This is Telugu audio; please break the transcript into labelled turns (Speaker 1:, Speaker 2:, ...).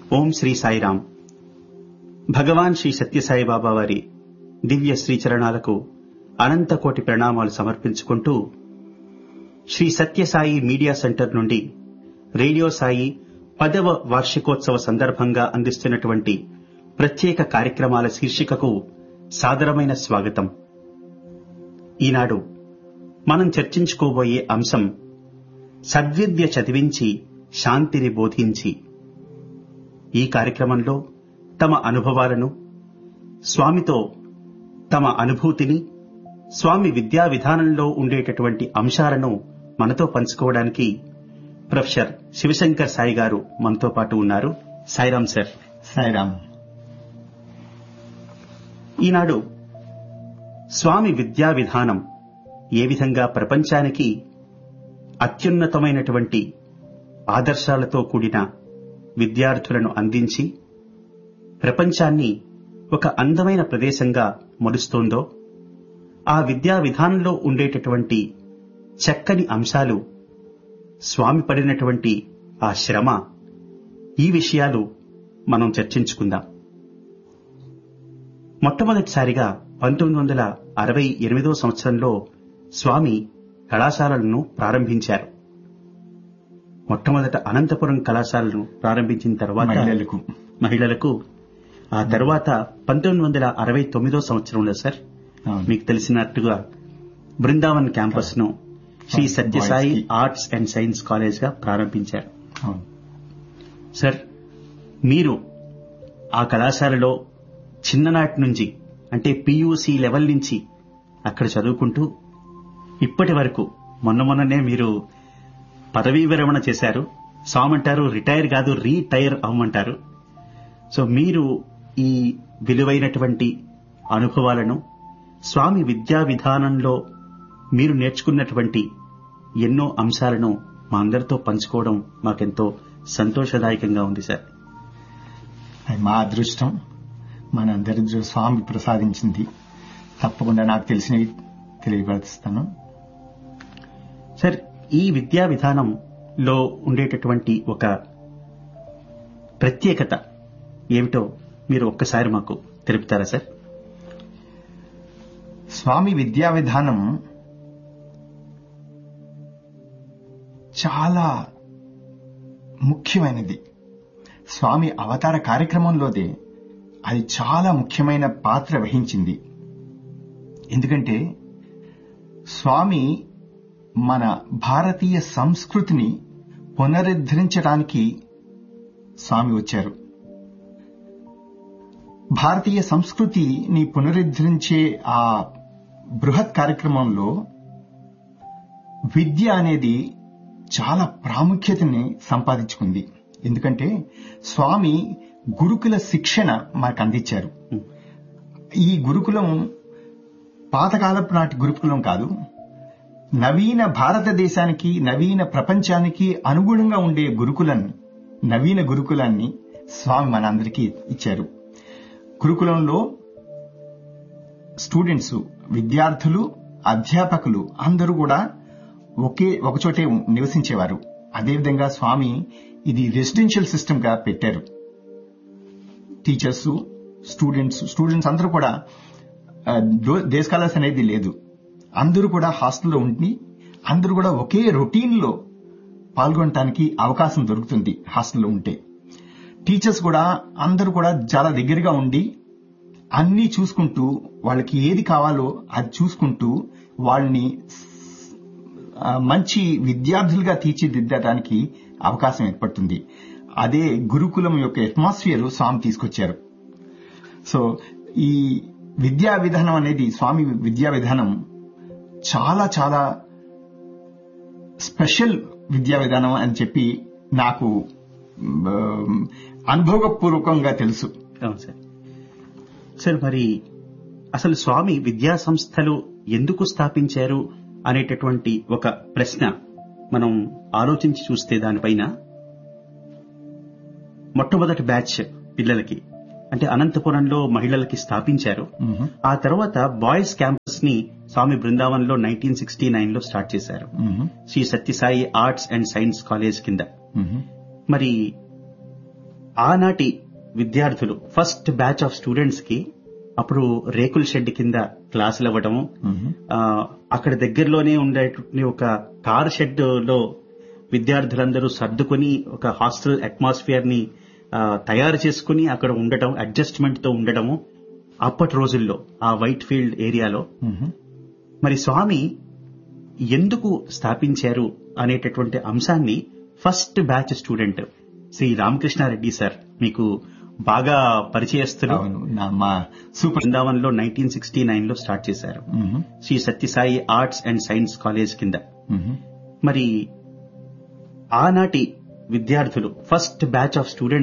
Speaker 1: ఓం శ్రీ సాయిరాం భగవాన్ శ్రీ సత్యసాయి బాబా వారి దివ్య శ్రీచరణాలకు అనంత కోటి ప్రణామాలు సమర్పించుకుంటూ శ్రీ సత్యసాయి మీడియా సెంటర్ నుండి రేడియో సాయి పదవ వార్షికోత్సవ సందర్భంగా అందిస్తున్నటువంటి ప్రత్యేక కార్యక్రమాల శీర్షికకు సాదరమైన స్వాగతం ఈనాడు మనం చర్చించుకోబోయే అంశం సద్విద్య చదివించి శాంతిని బోధించి ఈ కార్యక్రమంలో తమ అనుభవాలను స్వామితో తమ అనుభూతిని స్వామి విద్యా విధానంలో ఉండేటటువంటి అంశాలను మనతో పంచుకోవడానికి ప్రొఫెసర్ శివశంకర్ సాయి గారు మనతో పాటు ఉన్నారు సాయిరాం సార్
Speaker 2: సాయిరామ్
Speaker 1: ఈనాడు స్వామి విద్యా విధానం ఏ విధంగా ప్రపంచానికి అత్యున్నతమైనటువంటి ఆదర్శాలతో కూడిన విద్యార్థులను అందించి ప్రపంచాన్ని ఒక అందమైన ప్రదేశంగా మలుస్తోందో ఆ విద్యా విధానంలో ఉండేటటువంటి చక్కని అంశాలు స్వామి పడినటువంటి ఆ శ్రమ ఈ విషయాలు మనం చర్చించుకుందాం మొట్టమొదటిసారిగా పంతొమ్మిది వందల అరవై ఎనిమిదో సంవత్సరంలో స్వామి కళాశాలలను ప్రారంభించారు మొట్టమొదట అనంతపురం కళాశాలను ప్రారంభించిన తర్వాత
Speaker 2: మహిళలకు
Speaker 1: మహిళలకు ఆ తర్వాత పంతొమ్మిది వందల అరవై తొమ్మిదో సంవత్సరంలో సార్
Speaker 2: అవును.
Speaker 1: మీకు తెలిసినట్టుగా బృందావన్ క్యాంపస్ ను శ్రీ
Speaker 2: అవును,
Speaker 1: సత్యసాయి
Speaker 2: boys కి.
Speaker 1: ఆర్ట్స్ అండ్ సైన్స్ కాలేజ్ గా ప్రారంభించారు
Speaker 2: అవును.
Speaker 1: సార్ మీరు ఆ కళాశాలలో చిన్ననాటి నుంచి అంటే పియూసి లెవెల్ నుంచి అక్కడ చదువుకుంటూ ఇప్పటి వరకు మొన్న మొన్ననే మీరు పదవీ విరమణ చేశారు సామంటారు రిటైర్ కాదు రీటైర్ అవ్వమంటారు సో మీరు ఈ విలువైనటువంటి అనుభవాలను స్వామి విద్యా విధానంలో మీరు నేర్చుకున్నటువంటి ఎన్నో అంశాలను మా అందరితో పంచుకోవడం మాకెంతో సంతోషదాయకంగా ఉంది సార్
Speaker 2: అది మా అదృష్టం మనందరి దృ- స్వామి ప్రసాదించింది తప్పకుండా నాకు తెలిసినవి తెలియపరుస్తాను
Speaker 1: సార్ ఈ విద్యా విధానంలో ఉండేటటువంటి ఒక ప్రత్యేకత ఏమిటో మీరు ఒక్కసారి మాకు తెలుపుతారా సార్
Speaker 2: స్వామి విద్యా విధానం చాలా ముఖ్యమైనది స్వామి అవతార కార్యక్రమంలోదే అది చాలా ముఖ్యమైన పాత్ర వహించింది ఎందుకంటే స్వామి మన భారతీయ సంస్కృతిని పునరుద్ధరించడానికి స్వామి వచ్చారు భారతీయ సంస్కృతిని పునరుద్ధరించే ఆ బృహత్ కార్యక్రమంలో విద్య అనేది చాలా ప్రాముఖ్యతని సంపాదించుకుంది ఎందుకంటే స్వామి గురుకుల శిక్షణ మనకు అందించారు ఈ గురుకులం పాతకాలపు నాటి గురుకులం కాదు నవీన భారతదేశానికి నవీన ప్రపంచానికి అనుగుణంగా ఉండే గురుకులాన్ని నవీన గురుకులాన్ని స్వామి మనందరికీ ఇచ్చారు గురుకులంలో స్టూడెంట్స్ విద్యార్థులు అధ్యాపకులు అందరూ కూడా ఒకే ఒకచోటే నివసించేవారు అదేవిధంగా స్వామి ఇది రెసిడెన్షియల్ సిస్టమ్ గా పెట్టారు టీచర్స్ స్టూడెంట్స్ స్టూడెంట్స్ అందరూ కూడా డే స్కాలర్స్ అనేది లేదు అందరూ కూడా హాస్టల్లో ఉండి అందరూ కూడా ఒకే రొటీన్ లో పాల్గొనడానికి అవకాశం దొరుకుతుంది హాస్టల్లో ఉంటే టీచర్స్ కూడా అందరూ కూడా చాలా దగ్గరగా ఉండి అన్ని చూసుకుంటూ వాళ్ళకి ఏది కావాలో అది చూసుకుంటూ వాళ్ళని ఆ, మంచి విద్యార్థులుగా తీర్చిదిద్దడానికి అవకాశం ఏర్పడుతుంది అదే గురుకులం యొక్క అట్మాస్ఫియర్ స్వామి తీసుకొచ్చారు సో ఈ విద్యా విధానం అనేది స్వామి విద్యా విధానం చాలా చాలా స్పెషల్ విద్యా విధానం అని చెప్పి నాకు మ్, అనుభవపూర్వకంగా తెలుసు
Speaker 1: అవును సార్ సార్ మరి అసలు స్వామి విద్యా సంస్థలు ఎందుకు స్థాపించారు అనేటటువంటి ఒక ప్రశ్న మనం ఆలోచించి చూస్తే దానిపైన మొట్టమొదటి బ్యాచ్ పిల్లలకి అంటే అనంతపురంలో మహిళలకి స్థాపించారు
Speaker 2: మ్మ్.
Speaker 1: ఆ తర్వాత బాయ్స్ క్యాంపస్ ని స్వామి బృందావన్ లో నైన్టీన్ సిక్స్టీ నైన్ లో స్టార్ట్ చేశారు
Speaker 2: మ్మ్.
Speaker 1: Shri Sathya Sai arts and science college కింద
Speaker 2: మ్మ్.
Speaker 1: మరి ఆనాటి విద్యార్థులు ఫస్ట్ బ్యాచ్ ఆఫ్ స్టూడెంట్స్ కి అప్పుడు రేకుల షెడ్ కింద క్లాసులు అవ్వడము
Speaker 2: మ్మ్.
Speaker 1: ఆ, అక్కడ దగ్గరలోనే ఉండే ఒక కార్ షెడ్ లో విద్యార్థులందరూ సర్దుకొని ఒక హాస్టల్ అట్మాస్ఫియర్ ని ఆ, తయారు చేసుకుని అక్కడ ఉండటం అడ్జస్ట్మెంట్ తో ఉండటము అప్పటి రోజుల్లో ఆ వైట్ ఫీల్డ్ ఏరియాలో
Speaker 2: మ్మ్.
Speaker 1: మరి స్వామి ఎందుకు స్థాపించారు అనేటటువంటి అంశాన్ని first batch student Shri Ramakrishna Reddy sir మీకు బాగా పరిచయస్తులు
Speaker 2: అవును నా మా సూపర్
Speaker 1: బృందావన్ లో నైన్టీన్ సిక్స్టీ నైన్ లో స్టార్ట్ చేశారు
Speaker 2: మ్మ్.
Speaker 1: Shri Sathya Sai arts and science college కింద
Speaker 2: మ్మ్.
Speaker 1: మరి ఆనాటి విద్యార్థులు ఫస్ట్ బ్యాచ్ ఆఫ్ స్టూడెంట్స్